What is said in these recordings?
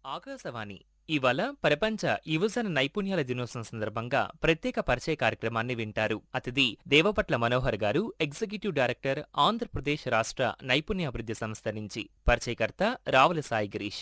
ఆకాశవాణి ఇవాళ ప్రపంచ యువజన నైపుణ్యాల దినోత్సవం సందర్భంగా ప్రత్యేక పరిచయ కార్యక్రమాన్ని వింటారు అతిథి దేవపట్ల మనోహర్ గారు ఎగ్జిక్యూటివ్ డైరెక్టర్ ఆంధ్రప్రదేశ్ రాష్ట్ర నైపుణ్యాభివృద్ధి సంస్థ నుంచి పరిచయకర్త రావుల సాయి గిరీష్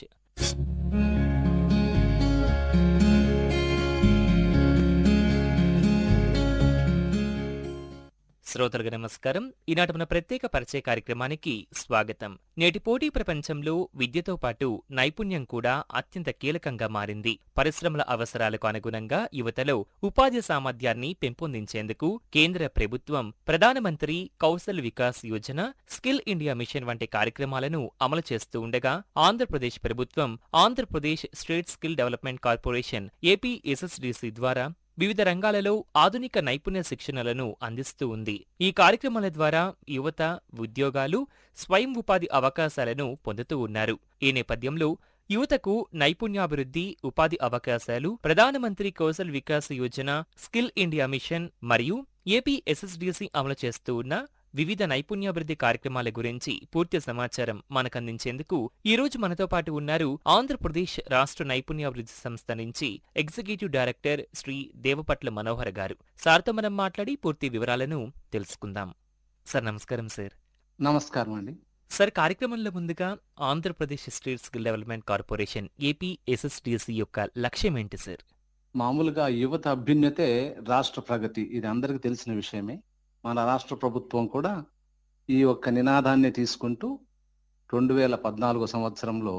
శ్రోతలకు నమస్కారం ఈనాటి మన ప్రత్యేక పరిచయ కార్యక్రమానికి స్వాగతం నేటి పోటీ ప్రపంచంలో విద్యతో పాటు నైపుణ్యం కూడా అత్యంత కీలకంగా మారింది పరిశ్రమల అవసరాలకు అనుగుణంగా యువతలో ఉపాధి సామర్థ్యాన్ని పెంపొందించేందుకు కేంద్ర ప్రభుత్వం Pradhan Mantri Kaushal Vikas Yojana skill India mission వంటి కార్యక్రమాలను అమలు చేస్తూ ఉండగా ఆంధ్రప్రదేశ్ ప్రభుత్వం Andhra Pradesh state skill development corporation AP SSDC ద్వారా వివిధ రంగాలలో ఆధునిక నైపుణ్య శిక్షణలను అందిస్తూ ఉంది ఈ కార్యక్రమాల ద్వారా యువత ఉద్యోగాలు స్వయం ఉపాధి అవకాశాలను పొందుతూ ఉన్నారు ఈ నేపథ్యంలో యువతకు నైపుణ్యాభివృద్ధి ఉపాధి అవకాశాలు Pradhan Mantri Kaushal Vikas Yojana skill India mission మరియు ఏపీ ఎస్ఎస్డిసి అమలు చేస్తూ ఉన్న వివిధ నైపుణ్యాభివృద్ధి కార్యక్రమాల గురించి పూర్తి సమాచారం మనకందించేందుకు ఈ రోజు మనతో పాటు ఉన్నారు ఆంధ్రప్రదేశ్ రాష్ట్ర నైపుణ్యాభివృద్ధి సంస్థ నుంచి ఎగ్జిక్యూటివ్ డైరెక్టర్ శ్రీ దేవపట్ల మనోహర్ గారు సార్తో మనం మాట్లాడి పూర్తి వివరాలను తెలుసుకుందాం సార్ నమస్కారం సార్ నమస్కారం అండి సార్ కార్యక్రమంలో ముందుగా Andhra Pradesh state skill development corporation AP SSDC యొక్క లక్ష్యం ఏంటి సార్ మామూలుగా యువత అభ్యున్నతే రాష్ట్ర ప్రగతి ఇది అందరికీ తెలిసిన విషయమే మన రాష్ట్ర ప్రభుత్వం కూడా ఈ యొక్క నినాదాన్ని తీసుకుంటూ రెండు వేల పద్నాలుగో సంవత్సరంలో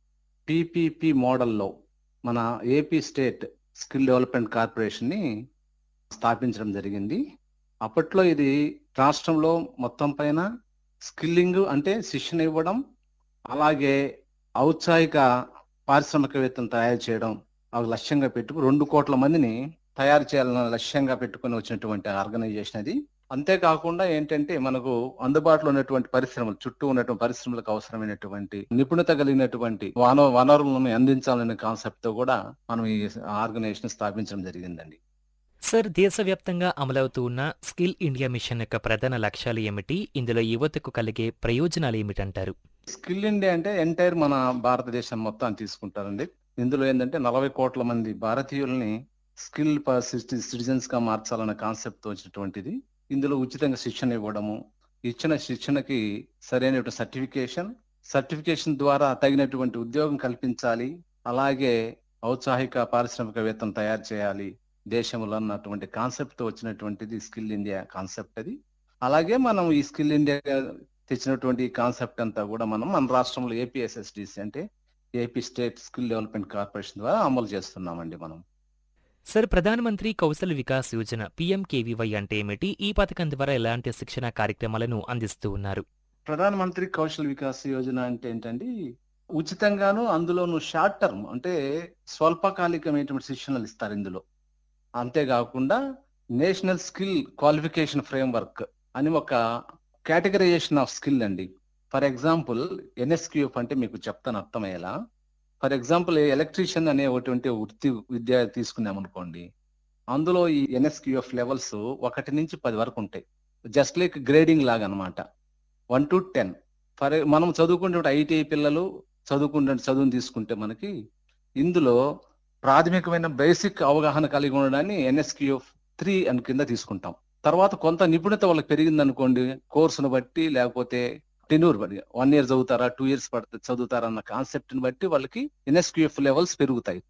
పిపిపి మోడల్లో మన ఏపీ స్టేట్ స్కిల్ డెవలప్మెంట్ కార్పొరేషన్ని స్థాపించడం జరిగింది అప్పట్లో ఇది రాష్ట్రంలో మొత్తం పైన స్కిల్లింగ్ అంటే శిక్షణ ఇవ్వడం అలాగే ఔత్సాహిక పారిశ్రామికవేత్తలు తయారు చేయడం ఒక లక్ష్యంగా పెట్టుకుని రెండు కోట్ల మందిని తయారు చేయాలన్న లక్ష్యంగా పెట్టుకుని వచ్చినటువంటి ఆర్గనైజేషన్ అది అంతేకాకుండా ఏంటంటే మనకు అందుబాటులో ఉన్నటువంటి పరిశ్రమలు చుట్టూ ఉన్నటువంటి పరిశ్రమలకు అవసరమైనటువంటి నిపుణత కలిగినటువంటి వన వనరులను అందించాలనే కాన్సెప్ట్ తో కూడా మనం ఈ ఆర్గనైజేషన్ స్థాపించడం జరిగిందండి సార్ దేశవ్యాప్తంగా అమలవుతూ ఉన్న స్కిల్ ఇండియా మిషన్ యొక్క ప్రధాన లక్ష్యాలు ఏమిటి ఇందులో యువతకు కలిగే ప్రయోజనాలు ఏమిటంటారు స్కిల్ ఇండియా అంటే ఎంటైర్ మన భారతదేశం మొత్తం తీసుకుంటారండి ఇందులో ఏంటంటే నలభై కోట్ల మంది భారతీయుల్ని స్కిల్ సిటిజన్స్ గా మార్చాలన్న కాన్సెప్ట్ తో వచ్చినటువంటిది ఇందులో ఉచితంగా శిక్షణ ఇవ్వడము ఇచ్చిన శిక్షణకి సరైన సర్టిఫికేషన్ సర్టిఫికేషన్ ద్వారా తగినటువంటి ఉద్యోగం కల్పించాలి అలాగే ఔత్సాహిక పారిశ్రామికవేత్తను తయారు చేయాలి దేశంలో అన్నటువంటి కాన్సెప్ట్ తో వచ్చినటువంటిది స్కిల్ ఇండియా కాన్సెప్ట్ అది అలాగే మనం ఈ స్కిల్ ఇండియా తెచ్చినటువంటి కాన్సెప్ట్ అంతా కూడా మనం మన రాష్ట్రంలో ఏపీఎస్ఎస్డిసి అంటే AP state skill development corporation ద్వారా అమలు చేస్తున్నామండి మనం సార్ ప్రధానమంత్రి కౌశల్ వికాస్ యోజన పీఎంకేవీవై అంటే ఏమిటి ఈ పథకం ద్వారా ఎలాంటి శిక్షణ కార్యక్రమాలను అందిస్తూ ఉన్నారు ప్రధానమంత్రి కౌశల్ వికాస్ యోజన అంటే ఏంటండి ఉచితంగాను అందులోను షార్ట్ టర్మ్ అంటే స్వల్పకాలికమైనటువంటి శిక్షణలు ఇస్తారు ఇందులో అంతేకాకుండా నేషనల్ స్కిల్ క్వాలిఫికేషన్ ఫ్రేమ్వర్క్ అని ఒక కేటగరైజేషన్ ఆఫ్ స్కిల్ అండి ఫర్ ఎగ్జాంపుల్ ఎన్ఎస్క్యూఎఫ్ అంటే మీకు చెప్తాను అర్థమయ్యేలా ఫర్ ఎగ్జాంపుల్ ఎలక్ట్రీషియన్ అనే ఒకటి వృత్తి విద్య తీసుకున్నాం అనుకోండి అందులో ఈ ఎన్ఎస్క్యూఎఫ్ లెవెల్స్ ఒకటి నుంచి పది వరకు ఉంటాయి జస్ట్ లైక్ గ్రేడింగ్ లాగా అనమాట వన్ టు టెన్ ఫర్ మనం చదువుకునే ఐటీఐ పిల్లలు చదువుకుంటే చదువుని తీసుకుంటే మనకి ఇందులో ప్రాథమికమైన బేసిక్ అవగాహన కలిగి ఉండడాన్ని ఎన్ఎస్క్యూఎఫ్ త్రీ అని కింద తీసుకుంటాం తర్వాత కొంత నిపుణత వాళ్ళకి పెరిగింది అనుకోండి కోర్సును బట్టి లేకపోతే టెన్యూర్ బట్టి వన్ ఇయర్ చదువుతారా టూ ఇయర్స్ పడుతుంది చదువుతారా అన్న కాన్సెప్ట్ ని బట్టి వాళ్ళకి ఎన్ఎస్క్యూఎఫ్ లెవెల్స్ పెరుగుతాయి